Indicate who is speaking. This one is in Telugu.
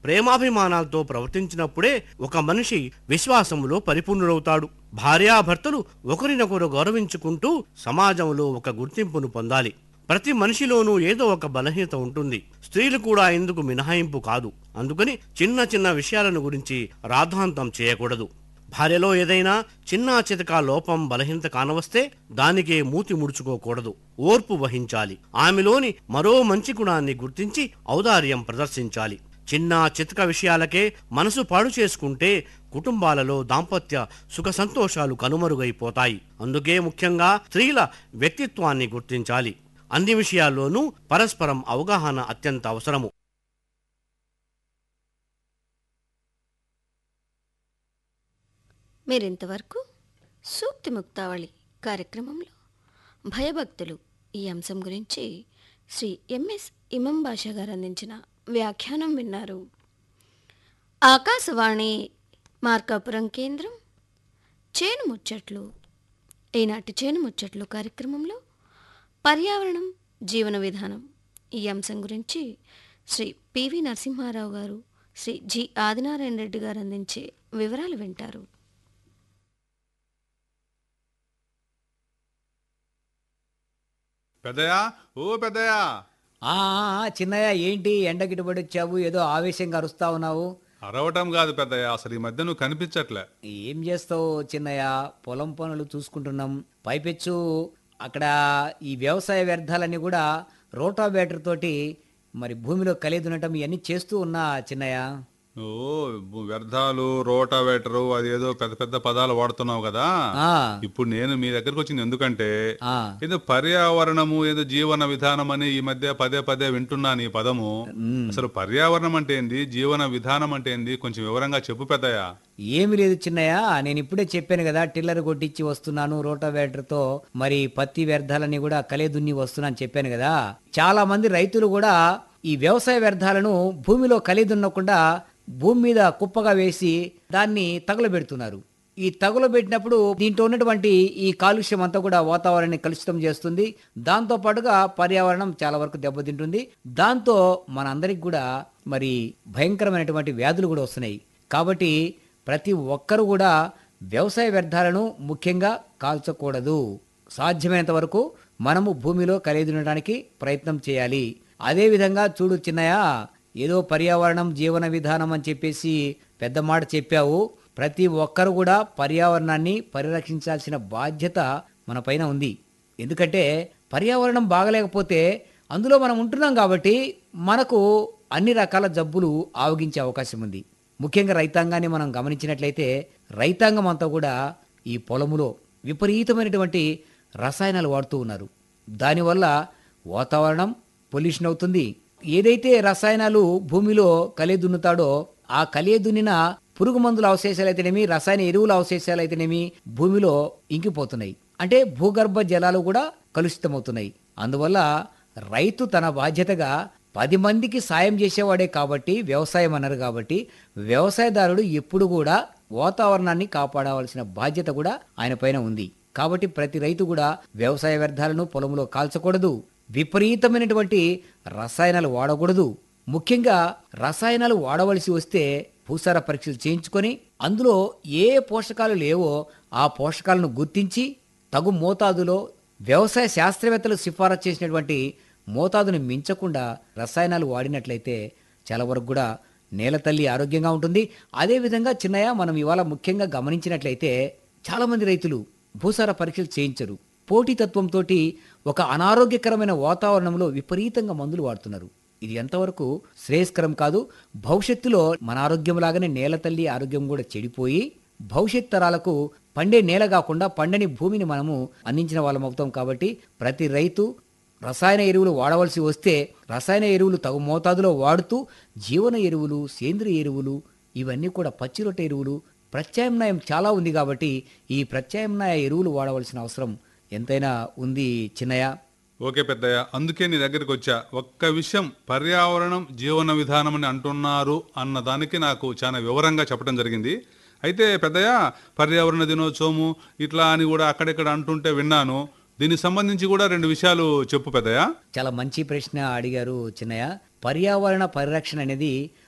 Speaker 1: ప్రేమాభిమానాలతో ప్రవర్తించినప్పుడే ఒక మనిషి విశ్వాసములో పరిపూర్ణుడవుతాడు భార్యాభర్తలు ఒకరినొకరు గౌరవించుకుంటూ సమాజంలో ఒక గుర్తింపును పొందాలి ప్రతి మనిషిలోనూ ఏదో ఒక బలహీనత ఉంటుంది స్త్రీలు కూడా ఇందుకు మినహాయింపు కాదు అందుకని చిన్న చిన్న విషయాలను గురించి రాద్ధాంతం చేయకూడదు భార్యలో ఏదైనా చిన్న చితక లోపం బలహీనత కానవస్తే దానికే మూతి ముడుచుకోకూడదు ఓర్పు వహించాలి ఆమెలోని మరో మంచి గుణాన్ని గుర్తించి ఔదార్యం ప్రదర్శించాలి చిన్న చితక విషయాలకే మనసు పాడు చేసుకుంటే కుటుంబాలలో దాంపత్య సుఖ సంతోషాలు కనుమరుగైపోతాయి అందుకే ముఖ్యంగా స్త్రీల వ్యక్తిత్వాన్ని గుర్తించాలి అన్ని విషయాల్లోనూ పరస్పరం అవగాహన అత్యంత అవసరము
Speaker 2: మీరింతవరకు సూక్తి ముక్తావళి కార్యక్రమంలో భయభక్తులు ఈ అంశం గురించి శ్రీ ఎంఎస్ ఇమం బాషా గారు అందించిన వ్యాఖ్యానం విన్నారు ఆకాశవాణి మార్కాపురం కేంద్రం చేను ముచ్చట్లు ఈనాటి చేను ముచ్చట్లు కార్యక్రమంలో పర్యావరణం జీవన విధానం ఈ అంశం గురించి శ్రీ పివి నరసింహారావు గారు శ్రీ జి ఆదినారాయణ రెడ్డి గారు అందించే వివరాలు వింటారు
Speaker 3: పెద్దయా ఓ పెద్దయా
Speaker 4: ఆ ఆ, చిన్నయ్య ఏంటి ఎండగిటబడి వచ్చావు ఏదో ఆవేశంగా అరుస్తా ఉన్నావు
Speaker 3: అరవటం కాదు పెద్దయ్య అసలు ఈ మధ్య నువ్వు కనిపించట్లే
Speaker 4: ఏం చేస్తావు చిన్నయ్య పొలం పనులు చూసుకుంటున్నాం పైపెచ్చు అక్కడ ఈ వ్యవసాయ వ్యర్థాలన్నీ కూడా రోటావేటర్ తోటి మరి భూమిలో కలిదునటం ఇవన్నీ చేస్తూ ఉన్నా చిన్నయ్య
Speaker 3: ఓ వ్యర్థాలు రోటావేటరు అది ఏదో పెద్ద పెద్ద పదాలు వాడుతున్నావు కదా
Speaker 4: ఆ,
Speaker 3: ఇప్పుడు నేను మీ దగ్గరకు వచ్చింది ఎందుకంటే
Speaker 4: ఆ,
Speaker 3: ఏదో పర్యావరణము ఏదో జీవన విధానం అని ఈ మధ్య పదే పదే వింటున్నాను ఈ పదము అసలు పర్యావరణం అంటే ఏంది జీవన విధానం అంటే ఏంది కొంచెం వివరంగా చెప్పు పెద్దయ్యా
Speaker 4: ఏమి లేదు చిన్నయ్య నేను ఇప్పుడే చెప్పాను కదా టిల్లర్ కొట్టించి వస్తున్నాను రోటావేటర్తో మరి పత్తి వ్యర్థాలని కూడా కలేదున్ని వస్తున్నాను చెప్పాను కదా చాలా మంది రైతులు కూడా ఈ వ్యవసాయ వ్యర్థాలను భూమిలో కలిదున్నకుండా భూమి మీద కుప్పగా వేసి దాన్ని తగులబెడుతున్నారు ఈ తగులబెట్టినప్పుడు దీంట్లో ఉన్నటువంటి ఈ కాలుష్యం అంతా కూడా వాతావరణాన్ని కలుషితం చేస్తుంది దాంతో పాటుగా పర్యావరణం చాలా వరకు దెబ్బతింటుంది దాంతో మనందరికి కూడా మరి భయంకరమైనటువంటి వ్యాధులు కూడా వస్తున్నాయి కాబట్టి ప్రతి ఒక్కరు కూడా వ్యవసాయ వ్యర్థాలను ముఖ్యంగా కాల్చకూడదు సాధ్యమైనంత వరకు మనము భూమిలో కలిదునడానికి ప్రయత్నం చేయాలి అదే విధంగా చూడు చిన్నయ్య ఏదో పర్యావరణం జీవన విధానం అని చెప్పేసి పెద్ద మాట చెప్పావు ప్రతి ఒక్కరు కూడా పర్యావరణాన్ని పరిరక్షించాల్సిన బాధ్యత మన పైన ఉంది ఎందుకంటే పర్యావరణం బాగలేకపోతే అందులో మనం ఉంటున్నాం కాబట్టి మనకు అన్ని రకాల జబ్బులు ఆవగించే అవకాశం ఉంది ముఖ్యంగా రైతాంగాన్ని మనం గమనించినట్లయితే రైతాంగం అంతా కూడా ఈ పొలములో విపరీతమైనటువంటి రసాయనాలు వాడుతూ ఉన్నారు దానివల్ల వాతావరణం పొల్యూషన్ అవుతుంది ఏదైతే రసాయనాలు భూమిలో కలియ దున్నుతాడో ఆ కలియ దున్నిన పురుగు మందుల అవశేషాలు అయితేనేమి రసాయన ఎరువుల అవశేషాలు అయితేనేమి భూమిలో ఇంకిపోతున్నాయి అంటే భూగర్భ జలాలు కూడా కలుషితమవుతున్నాయి అందువల్ల రైతు తన బాధ్యతగా పది మందికి సాయం చేసేవాడే కాబట్టి వ్యవసాయం అన్నారు కాబట్టి వ్యవసాయదారుడు ఎప్పుడు కూడా వాతావరణాన్ని కాపాడవలసిన బాధ్యత కూడా ఆయన పైన ఉంది కాబట్టి ప్రతి రైతు కూడా వ్యవసాయ వ్యర్థాలను పొలంలో కాల్చకూడదు విపరీతమైనటువంటి రసాయనాలు వాడకూడదు ముఖ్యంగా రసాయనాలు వాడవలసి వస్తే భూసార పరీక్షలు చేయించుకొని అందులో ఏ పోషకాలు లేవో ఆ పోషకాలను గుర్తించి తగు మోతాదులో వ్యవసాయ శాస్త్రవేత్తలు సిఫారసు చేసినటువంటి మోతాదును మించకుండా రసాయనాలు వాడినట్లయితే చాలా వరకు కూడా నేల తల్లి ఆరోగ్యంగా ఉంటుంది అదేవిధంగా చిన్నయ్య మనం ఇవాళ ముఖ్యంగా గమనించినట్లయితే చాలామంది రైతులు భూసార పరీక్షలు చేయించరు పోటీతత్వంతో ఒక అనారోగ్యకరమైన వాతావరణంలో విపరీతంగా మందులు వాడుతున్నారు ఇది ఎంతవరకు శ్రేయస్కరం కాదు భవిష్యత్తులో మన ఆరోగ్యం లాగానే నేల తల్లి ఆరోగ్యం కూడా చెడిపోయి భవిష్యత్ తరాలకు పండే నేల కాకుండా పండని భూమిని మనము అందించిన వాళ్ళం అవుతాం కాబట్టి ప్రతి రైతు రసాయన ఎరువులు వాడవలసి వస్తే రసాయన ఎరువులు తగు మోతాదులో వాడుతూ జీవన ఎరువులు సేంద్రియ ఎరువులు ఇవన్నీ కూడా పచ్చిరొట్ట ఎరువులు ప్రత్యామ్నాయం చాలా ఉంది కాబట్టి ఈ ప్రత్యామ్నాయ ఎరువులు వాడవలసిన అవసరం ఎంతైనా ఉంది చిన్నయ్య
Speaker 3: ఓకే పెద్దయ్య అందుకే నీ దగ్గరికి వచ్చా ఒక్క విషయం పర్యావరణం జీవన విధానం అని అంటున్నారు అన్న దానికి నాకు చాలా వివరంగా చెప్పడం జరిగింది అయితే పెద్దయ్య పర్యావరణ దినోత్సవము ఇట్లా అని కూడా అక్కడిక్కడ అంటుంటే విన్నాను దీనికి సంబంధించి కూడా రెండు విషయాలు చెప్పు పెద్దయ్య
Speaker 4: చాలా మంచి ప్రశ్న అడిగారు చిన్నయ్య పర్యావరణ పరిరక్షణ అనేది